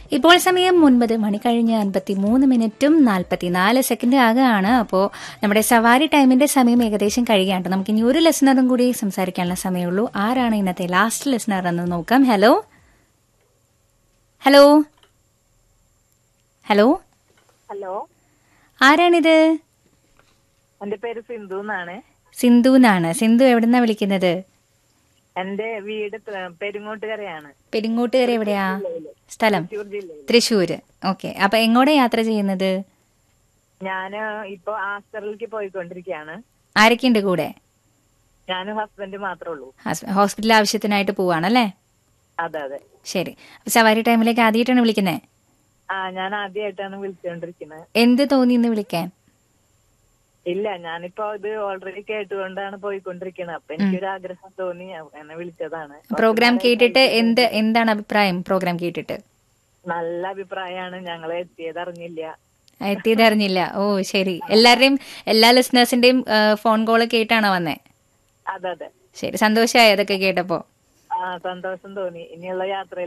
ഇപ്പോൾ സമയം ഒൻപത് മണി കഴിഞ്ഞ് അൻപത്തി മൂന്ന് മിനിറ്റും നാൽപ്പത്തിനാല് സെക്കൻഡ് ആകുകയാണ് അപ്പോൾ നമ്മുടെ സവാരി ടൈമിന്റെ സമയം ഏകദേശം കഴിയാണ്ട് നമുക്ക് ഇനി ഒരു ലെസണറും കൂടി സംസാരിക്കാനുള്ള സമയമുള്ളൂ ആരാണ് ഇന്നത്തെ ലാസ്റ്റ് ലെസണർ എന്ന് നോക്കാം ഹലോ ഹലോ ഹലോ ഹലോ ആരാണിത് എന്റെ പേര് സിന്ധു എന്നാണ് സിന്ധു എന്നാണ് സിന്ധു എവിടുന്നാ വിളിക്കുന്നത് എന്റെ വീട് ത- പെരുങ്ങോട്ടുകരയാണ് പെരിങ്ങോട്ടുകര എവിടെയാ സ്ഥലം തൃശ്ശൂർ ജില്ലയിൽ തൃശ്ശൂര് ഓക്കെ അപ്പൊ എങ്ങോട്ടാ യാത്ര ചെയ്യുന്നത് ഞാന് ഇപ്പൊ ആസ്റ്ററിലേക്ക് പോയിക്കൊണ്ടിരിക്കുകയാണ് ആരൊക്കെയുണ്ട് കൂടെ ഞാനും ഹസ്ബൻഡ് മാത്രമേ ഉള്ളൂ ഹസ്- ഹോസ്പിറ്റൽ ആവശ്യത്തിനായിട്ട് പോവാണല്ലേ അതെ അതെ ശരി അപ്പൊ സവാരി ടൈമിലേക്ക് ആദ്യമായിട്ടാണ് വിളിക്കുന്നത് ആ ഞാൻ ആദ്യമായിട്ടാണ് വിളിച്ചുകൊണ്ടിരിക്കുന്നത് എന്ത് തോന്നി ഇന്ന് വിളിക്കാൻ ഇല്ല ഞാനിപ്പോ ഇത് ഓൾറെഡി കേട്ടുകൊണ്ടാണ് പോയിക്കൊണ്ടിരിക്കുന്നത് അപ്പൊ എനിക്കൊരു ആഗ്രഹം തോന്നി എന്നെ വിളിച്ചതാണ് പ്രോഗ്രാം കേട്ടിട്ട് എന്ത് എന്താണ് അഭിപ്രായം പ്രോഗ്രാം കേട്ടിട്ട് നല്ല അഭിപ്രായമാണ് ഞങ്ങൾ എത്തിയത് അറിഞ്ഞില്ല എത്തിയതറിഞ്ഞില്ല ഓ ശരി എല്ലാവരുടെയും എല്ലാ ലിസണേഴ്സിന്റെയും ഫോൺ കോൾ കേട്ടാണോ വന്നേ അതെ അതെ ശരി സന്തോഷമായി അതൊക്കെ കേട്ടപ്പോ ആ സന്തോഷം തോന്നി ഇനിയുള്ള യാത്ര